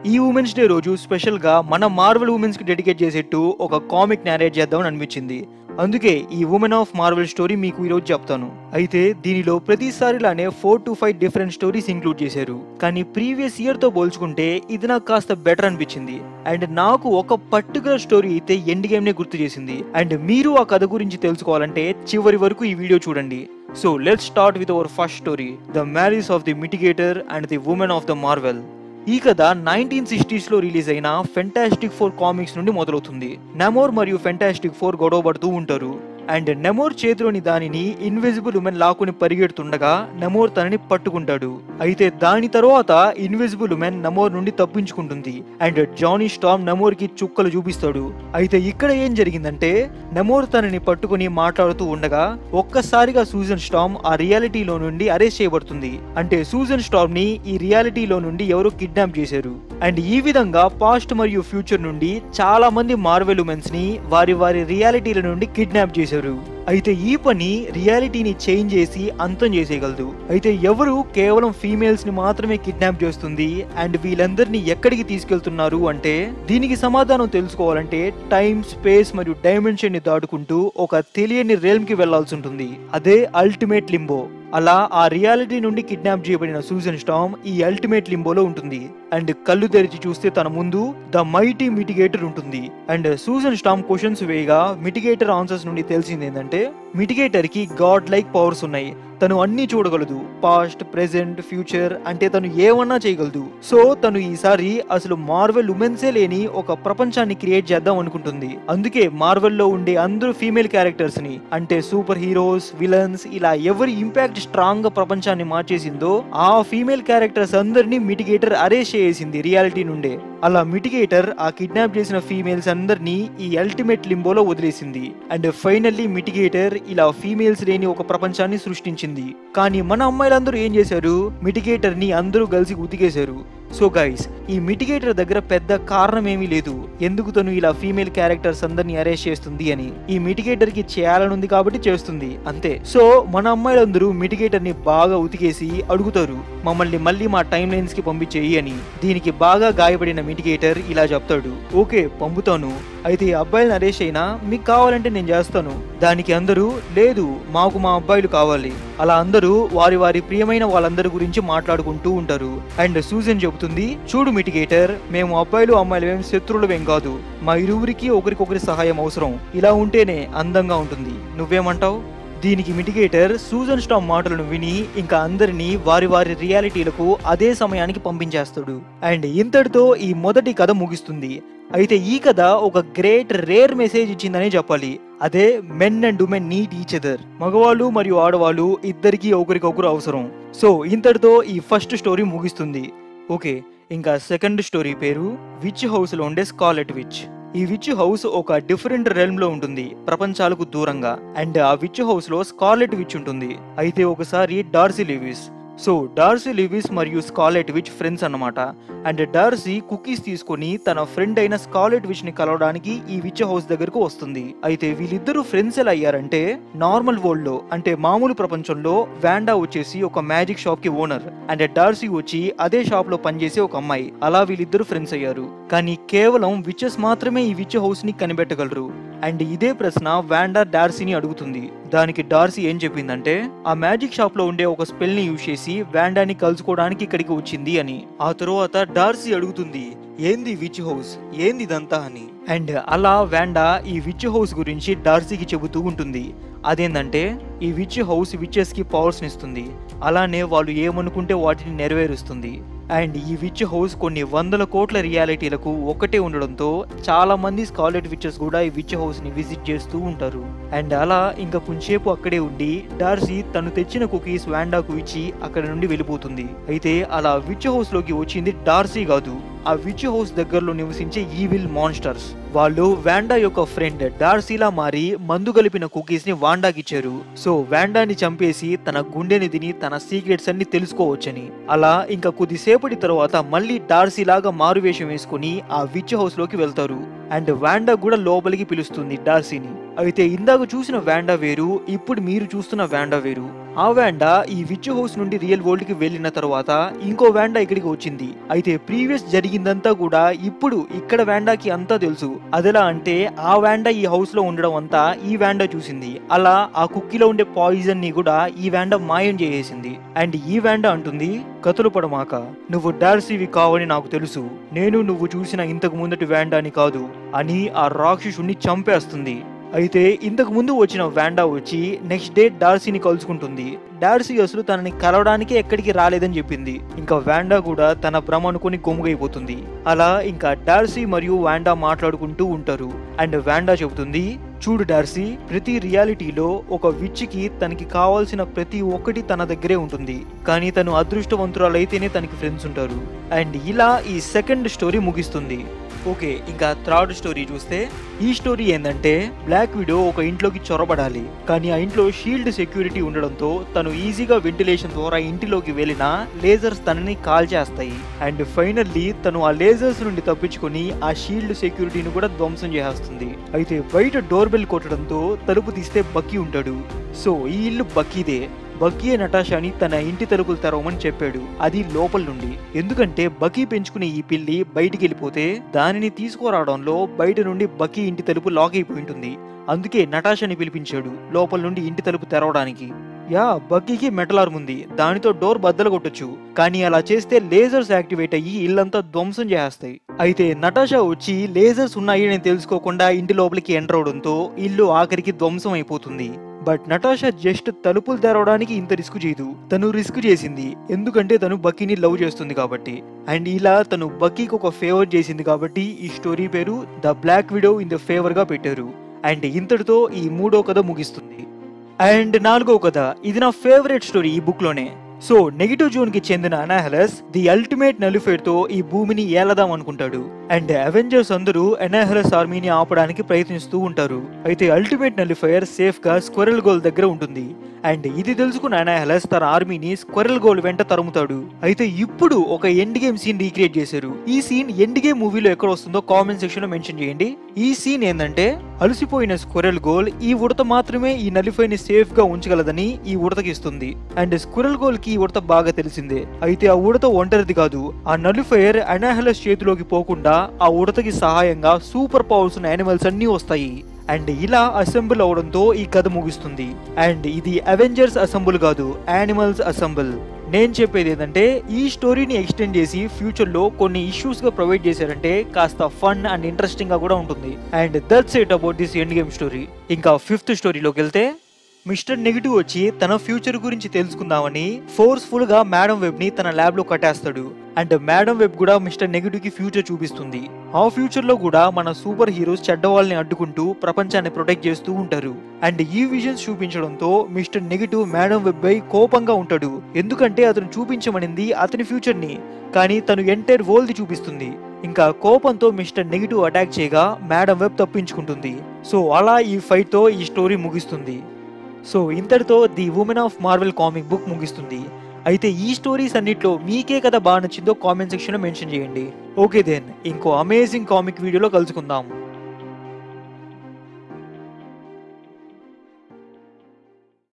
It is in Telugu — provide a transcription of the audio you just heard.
ఈ ఉమెన్స్ డే రోజు స్పెషల్ గా మన మార్వెల్ ఉమెన్స్ కి డెడికేట్ చేసేట్టు ఒక కామిక్ నేరేట్ చేద్దామని అనిపించింది అందుకే ఈ ఉమెన్ ఆఫ్ మార్వెల్ స్టోరీ మీకు ఈ రోజు చెప్తాను అయితే దీనిలో ప్రతిసారిలానే four to five different stories include చేశారు కానీ ప్రీవియస్ ఇయర్ తో పోల్చుకుంటే ఇది నాకు కాస్త బెటర్ అనిపించింది అండ్ నాకు ఒక పర్టికులర్ స్టోరీ అయితే ఎండ్ గేమ్ నే గుర్తు చేసింది అండ్ మీరు ఆ కథ గురించి తెలుసుకోవాలంటే చివరి వరకు ఈ వీడియో చూడండి so let start with our first story the marries of the mitigator and the women of the Marvel ఈ కథ నైన్టీన్ సిక్స్టీస్ లో రిలీజ్ అయిన ఫెంటాస్టిక్ ఫోర్ కామిక్స్ నుండి మొదలవుతుంది నెమోర్ మరియు ఫెంటాస్టిక్ ఫోర్ గొడవ పడుతూ ఉంటారు అండ్ నెమోర్ చేతిలోని దానిని ఇన్విజిబుల్ ఉమెన్ లాక్కుని పరిగెడుతుండగా నెమోర్ తనని పట్టుకుంటాడు అయితే దాని తర్వాత ఇన్విజిబుల్ ఉమెన్ నెమోర్ నుండి తప్పించుకుంటుంది అండ్ జానీ స్టామ్ నెమోర్ కి చుక్కలు చూపిస్తాడు అయితే ఇక్కడ ఏం జరిగిందంటే నెమోర్ తనని పట్టుకుని మాట్లాడుతూ ఉండగా ఒక్కసారిగా సూజన్ స్టామ్ ఆ రియాలిటీలో నుండి అరెస్ట్ చేయబడుతుంది అంటే సూజన్ స్టామ్ ని ఈ రియాలిటీలో నుండి ఎవరో కిడ్నాప్ చేశారు అండ్ ఈ విధంగా పాస్ట్ మరియు ఫ్యూచర్ నుండి చాలా మంది మార్వెల్ ఉమెన్స్ ని వారి వారి రియాలిటీల నుండి కిడ్నాప్ చేశారు అయితే ఈ పని రియాలిటీని చేంజ్ చేసి అంతం చేసేయగలదు అయితే ఎవరు కేవలం ఫీమేల్స్ ని మాత్రమే కిడ్నాప్ చేస్తుంది అండ్ వీళ్ళందరినీ ఎక్కడికి తీసుకెళ్తున్నారు అంటే దీనికి సమాధానం తెలుసుకోవాలంటే టైం స్పేస్ మరియు డైమెన్షన్ ని దాటుకుంటూ ఒక తెలియని రేల్మ్ కి వెళ్లాల్సి ఉంటుంది అదే అల్టిమేట్ లింబో అలా ఆ రియాలిటీ నుండి కిడ్నాప్ చేయబడిన సూజన్ స్టామ్ ఈ అల్టిమేట్ లింబోలో ఉంటుంది అండ్ కళ్ళు తెరిచి చూస్తే తన ముందు ద మైటీ మిటిగేటర్ ఉంటుంది అండ్ సూజన్ స్టామ్ క్వశ్చన్స్ వేయగా మిటిగేటర్ ఆన్సర్స్ నుండి తెలిసింది ఏంటంటే మిటిగేటర్ కి గాడ్ లైక్ పవర్స్ ఉన్నాయి తను అన్ని చూడగలదు పాస్ట్ ప్రెసెంట్ ఫ్యూచర్ అంటే తను ఏమన్నా చేయగలదు సో తను ఈసారి అసలు మార్వెల్ ఉమెన్సే లేని ఒక ప్రపంచాన్ని క్రియేట్ చేద్దాం అనుకుంటుంది అందుకే మార్వెల్ లో ఉండే అందరూ ఫీమేల్ క్యారెక్టర్స్ ని అంటే సూపర్ హీరోస్ విలన్స్ ఇలా ఎవరి ఇంపాక్ట్ స్ట్రాంగ్ గా ప్రపంచాన్ని మార్చేసిందో ఆ ఫీమేల్ క్యారెక్టర్స్ అందరినీ మిటిగేటర్ అరేస్ట్ చేసింది రియాలిటీ నుండే అలా మిటిగేటర్ ఆ కిడ్నాప్ చేసిన ఫీమేల్స్ అందరినీ ఈ అల్టిమేట్ లింబోలో వదిలేసింది అండ్ ఫైనల్లీ మిటిగేటర్ ఇలా ఫీమేల్స్ లేని ఒక ప్రపంచాన్ని సృష్టించింది కానీ మన అమ్మాయిలందరూ ఏం చేశారు మిటిగేటర్ ని అందరూ కలిసి ఉతికేశారు సో గైస్ ఈ మిటిగేటర్ దగ్గర పెద్ద కారణం ఏమీ లేదు ఎందుకు తను ఇలా ఫీమేల్ క్యారెక్టర్స్ అందరిని అరెస్ట్ చేస్తుంది అని ఈ మిటిగేటర్ కి చేయాలనుంది కాబట్టి చేస్తుంది అంతే సో మన అమ్మాయిలందరూ మిటిగేటర్ ని బాగా ఉతికేసి అడుగుతారు మమ్మల్ని మళ్ళీ మా టైం లైన్స్ కి పంపించేయి అని దీనికి బాగా గాయపడిన మిటిగేటర్ ఇలా చెప్తాడు ఓకే పంపుతాను అయితే ఈ అబ్బాయిలను అరెస్ట్ అయినా మీకు కావాలంటే నేను చేస్తాను దానికి అందరూ లేదు మాకు మా అబ్బాయిలు కావాలి అలా అందరూ వారి వారి ప్రియమైన వాళ్ళందరి గురించి మాట్లాడుకుంటూ ఉంటారు అండ్ సూజన్ చెబుతుంది చూడు మిటిగేటర్ మేము అబ్బాయిలు అమ్మాయిలు ఏం శత్రువులమేం కాదు మా ఇరువురికి ఒకరికొకరి సహాయం అవసరం ఇలా ఉంటేనే అందంగా ఉంటుంది నువ్వేమంటావు దీనికి మిటిగేటర్ సూజన్ స్టామ్ మాటలను విని ఇంకా అందరినీ వారి వారి రియాలిటీలకు అదే సమయానికి పంపించేస్తాడు అండ్ ఇంతటితో ఈ మొదటి కథ ముగిస్తుంది అయితే ఈ కథ ఒక గ్రేట్ రేర్ మెసేజ్ ఇచ్చిందనే చెప్పాలి అదే men and women need each other మగవాళ్ళు మరియు ఆడవాళ్ళు ఇద్దరికి ఒకరికొకరు అవసరం సో ఇంతటితో ఈ ఫస్ట్ స్టోరీ ముగిస్తుంది ఓకే ఇంకా సెకండ్ స్టోరీ పేరు విచ్ హౌస్ లో ఉండే స్కాలెట్ విచ్ ఈ విచ్ హౌస్ ఒక డిఫరెంట్ రెల్మ్ లో ఉంటుంది ప్రపంచాలకు దూరంగా అండ్ ఆ విచ్ హౌస్ లో స్కార్లెట్ విచ్ ఉంటుంది అయితే ఒకసారి Darcy Lewis so Darcy Lewis మరియు స్కాలెట్ విచ్ ఫ్రెండ్స్ అన్నమాట అండ్ డార్సీ కుకీస్ తీసుకొని తన ఫ్రెండ్ అయిన స్కాలెట్ విచ్ ని కలవడానికి ఈ విచ్ హౌస్ దగ్గరకు వస్తుంది అయితే వీళ్ళిద్దరూ ఫ్రెండ్స్ ఎలా అయ్యారంటే నార్మల్ వరల్డ్ లో అంటే మామూలు ప్రపంచంలో వాండా వచ్చేసి ఒక మ్యాజిక్ షాప్ కి ఓనర్ అండ్ డార్సీ వచ్చి అదే షాప్ లో పనిచేసే ఒక అమ్మాయి అలా వీళ్ళిద్దరు ఫ్రెండ్స్ అయ్యారు కానీ కేవలం విచెస్ మాత్రమే ఈ విచ్ హౌస్ ని కనిపెట్టగలరు అండ్ ఇదే ప్రశ్న వాండా డార్సీని అడుగుతుంది దానికి డార్సీ ఏం చెప్పిందంటే ఆ మ్యాజిక్ షాప్ లో ఉండే ఒక స్పెల్ ని యూజ్ చేసి వాండాని కలుసుకోవడానికి ఇక్కడికి వచ్చింది అని ఆ తరువాత డార్సీ అడుగుతుంది ఏంది విచ్ హౌస్ ఏంది ఇదంతా అని అండ్ అలా వాండా ఈ విచ్ హౌస్ గురించి డార్సీకి చెబుతూ ఉంటుంది అదేంటంటే ఈ విచ్ హౌస్ విచెస్ కి పవర్స్ ఇస్తుంది అలానే వాళ్ళు ఏమనుకుంటే వాటిని నెరవేరుస్తుంది అండ్ ఈ విచ్ హౌస్ కొన్ని వందల కోట్ల రియాలిటీలకు ఒకటే ఉండడంతో చాలా మంది స్కాలెట్ విచెస్ కూడా ఈ విచ్ హౌస్ ని విజిట్ చేస్తూ ఉంటారు అండ్ అలా ఇంకా కొంచెంసేపు అక్కడే ఉండి డార్సీ తను తెచ్చిన కుకీస్ వాండాకు ఇచ్చి అక్కడ నుండి వెళ్ళిపోతుంది అయితే అలా విచ్ హౌస్ లోకి వచ్చింది డార్సీ కాదు ఆ విచ్ హౌస్ దగ్గరలో నివసించే ఈవిల్ మాన్స్టర్స్ వాళ్ళు వాండా యొక్క ఫ్రెండ్ డార్సీలా మారి మందు కలిపిన కుకీస్ ని వాండాకి ఇచ్చారు సో వాండాని చంపేసి తన గుండెని తిని తన సీక్రెట్స్ అన్ని తెలుసుకోవచ్చని అలా ఇంకా కొద్దిసేపటి తర్వాత మళ్ళీ డార్సీ లాగా మారువేషం వేసుకుని ఆ విచ్ హౌస్ లోకి వెళ్తారు అండ్ వాండా కూడా లోపలికి పిలుస్తుంది డార్సీని అయితే ఇందాక చూసిన వాండా వేరు ఇప్పుడు మీరు చూస్తున్న వాండా వేరు ఆ వాండా ఈ విచ్ హౌస్ నుండి రియల్ వరల్డ్ కి వెళ్ళిన తర్వాత ఇంకో వాండా ఇక్కడికి వచ్చింది అయితే ప్రీవియస్ జరిగిందంతా కూడా ఇప్పుడు ఇక్కడ వాండాకి అంతా తెలుసు అదెలా అంటే ఆ వాండా ఈ హౌస్ లో ఉండడం అంతా ఈ వాండా చూసింది అలా ఆ కుక్కీలో ఉండే పాయిజన్ ని కూడా ఈ వాండా మాయం చేసేసింది అండ్ ఈ వాండా అంటుంది కథలు పడమాక నువ్వు డార్సీవి కావని నాకు తెలుసు నేను నువ్వు చూసిన ఇంతకు ముందటి వాండాని కాదు అని ఆ రాక్షసుని చంపేస్తుంది అయితే ఇంతకు ముందు వచ్చిన వాండా వచ్చి నెక్స్ట్ డే డార్సీని కలుసుకుంటుంది డార్సీ అసలు తనని కలవడానికి ఎక్కడికి రాలేదని చెప్పింది ఇంకా వాండా కూడా తన భ్రమ అనుకుని గొమ్ముగైపోతుంది అలా ఇంకా డార్సీ మరియు వాండా మాట్లాడుకుంటూ ఉంటారు అండ్ వాండా చెబుతుంది చూడు డార్సీ ప్రతి రియాలిటీలో ఒక విచ్చికి తనకి కావాల్సిన ప్రతి ఒక్కటి తన దగ్గరే ఉంటుంది కానీ తను అదృష్టవంతురాలైతేనే తనకి ఫ్రెండ్స్ ఉంటారు అండ్ ఇలా ఈ సెకండ్ స్టోరీ ముగిస్తుంది ఓకే ఇంకా థర్డ్ స్టోరీ చూస్తే ఈ స్టోరీ ఏంటంటే బ్లాక్ విడో ఒక ఇంట్లోకి చొరబడాలి కానీ ఆ ఇంట్లో షీల్డ్ సెక్యూరిటీ ఉండడంతో తను ఈజీగా వెంటిలేషన్ ద్వారా ఇంటిలోకి వెళ్ళినా లేజర్స్ తనని కాల్ చేస్తాయి అండ్ ఫైనల్లీ తను ఆ లేజర్స్ నుండి తప్పించుకొని ఆ షీల్డ్ సెక్యూరిటీని కూడా ధ్వంసం చేస్తుంది అయితే బయట డోర్ బెల్ కొట్టడంతో తలుపు తీస్తే బక్కీ ఉంటాడు సో ఈ ఇల్లు బక్కీదే బకీ నటాషాని తన ఇంటి తలుపులు తెరవమని చెప్పాడు అది లోపల నుండి ఎందుకంటే బకీ పెంచుకునే ఈ పిల్లి బయటికి వెళ్ళిపోతే దానిని తీసుకురావడంలో బయట నుండి బకీ ఇంటి తలుపు లాక్ అయిపోయి ఉంటుంది అందుకే నటాషాని పిలిపించాడు లోపల నుండి ఇంటి తలుపు తెరవడానికి యా బక్కీకి మెటలార్మ్ ఉంది దానితో డోర్ బద్దలు కొట్టొచ్చు కానీ అలా చేస్తే లేజర్స్ యాక్టివేట్ అయ్యి ఇల్లంతా ధ్వంసం చేస్తాయి అయితే నటాషా వచ్చి లేజర్స్ ఉన్నాయి అని తెలుసుకోకుండా ఇంటి లోపలికి ఎంటర్ అవడంతో ఇల్లు ఆఖరికి ధ్వంసం అయిపోతుంది బట్ నటాషా జస్ట్ తలుపులు తెరవడానికి ఇంత రిస్క్ చేయదు తను రిస్క్ చేసింది ఎందుకంటే తను బక్కీని లవ్ చేస్తుంది కాబట్టి అండ్ ఇలా తను బక్కీకి ఒక ఫేవర్ చేసింది కాబట్టి ఈ స్టోరీ పేరు the black widow in the favour గా పెట్టారు అండ్ ఇంతటితో ఈ మూడో కథ ముగిస్తుంది అండ్ నాలుగో కథ ఇది నా ఫేవరెట్ స్టోరీ ఈ బుక్ లోనే సో నెగిటివ్ జోన్ కి చెందిన అనాహలస్ ది అల్టిమేట్ నలిఫైర్ తో ఈ భూమిని ఏలదాం అనుకుంటాడు అండ్ అవెంజర్స్ అందరూ అనాహలస్ ఆర్మీని ఆపడానికి ప్రయత్నిస్తూ ఉంటారు అయితే అల్టిమేట్ నలిఫైర్ సేఫ్ గా స్క్వెరల్ గోల్ దగ్గర ఉంటుంది అండ్ ఇది తెలుసుకున్న అనాహలస్ తన ఆర్మీని స్క్వెరల్ గోల్ వెంట తరుముతాడు అయితే ఇప్పుడు ఒక ఎండ్ గేమ్ సీన్ రీక్రియేట్ చేశారు ఈ సీన్ ఎండ్ గేమ్ మూవీలో ఎక్కడ వస్తుందో కామెంట్ సెక్షన్ లో మెన్షన్ చేయండి ఈ సీన్ ఏంటంటే అలసిపోయిన స్క్వెరల్ గోల్ ఈ ఉడత మాత్రమే ఈ నలిఫైని సేఫ్ గా ఉంచగలదని ఈ ఉడతకి ఇస్తుంది అండ్ స్క్విరల్ గోల్ కి ఈ ఉడత బాగా తెలిసిందే అయితే ఆ ఉడత ఒంటరిది కాదు ఆ నలిఫైర్ అనాహలస్ చేతిలోకి పోకుండా ఆ ఉడతకి సహాయంగా సూపర్ పవర్స్ ఉన్న యానిమల్స్ అన్ని వస్తాయి అండ్ ఇలా అసెంబుల్ అవడంతో ఈ కథ ముగుస్తుంది అండ్ ఇది అవెంజర్స్ అసెంబుల్ కాదు యానిమల్స్ అసెంబుల్ నేను చెప్పేది ఏంటంటే ఈ స్టోరీని ఎక్స్టెండ్ చేసి ఫ్యూచర్ లో కొన్ని ఇష్యూస్ గా ప్రొవైడ్ చేశారంటే కాస్త ఫన్ అండ్ ఇంట్రెస్టింగ్ గా కూడా ఉంటుంది and that's it about this end game story ఇంకా ఫిఫ్త్ స్టోరీలోకి వెళ్తే మిస్టర్ నెగిటివ్ వచ్చి తన ఫ్యూచర్ గురించి తెలుసుకుందామని ఫోర్స్ఫుల్ గా మేడం వెబ్ ని తన ల్యాబ్ లో కట్టేస్తాడు అండ్ మేడం వెబ్ కూడా మిస్టర్ నెగిటివ్ కి ఫ్యూచర్ చూపిస్తుంది ఆ ఫ్యూచర్ లో కూడా మన సూపర్ హీరోస్ చెడ్డ వాళ్ళని అడ్డుకుంటూ ప్రపంచాన్ని ప్రొటెక్ట్ చేస్తూ ఉంటారు అండ్ ఈ విజన్స్ చూపించడంతో మిస్టర్ నెగిటివ్ మేడం వెబ్ పై కోపంగా ఉంటాడు ఎందుకంటే అతను చూపించమనింది అతని ఫ్యూచర్ ని కానీ తను ఎంటైర్ వరల్డ్ చూపిస్తుంది ఇంకా కోపంతో మిస్టర్ నెగిటివ్ అటాక్ చేయగా మేడం వెబ్ తప్పించుకుంటుంది సో అలా ఈ ఫైట్ తో ఈ స్టోరీ ముగిస్తుంది సో ఇంతటితో the women of Marvel comic book ముగిస్తుంది అయితే ఈ స్టోరీస్ అన్నిట్లో మీకే కదా బాగా నచ్చిందో కామెంట్ సెక్షన్లో మెన్షన్ చేయండి ఓకే దెన్ ఇంకో అమేజింగ్ కామిక్ వీడియోలో కలుసుకుందాం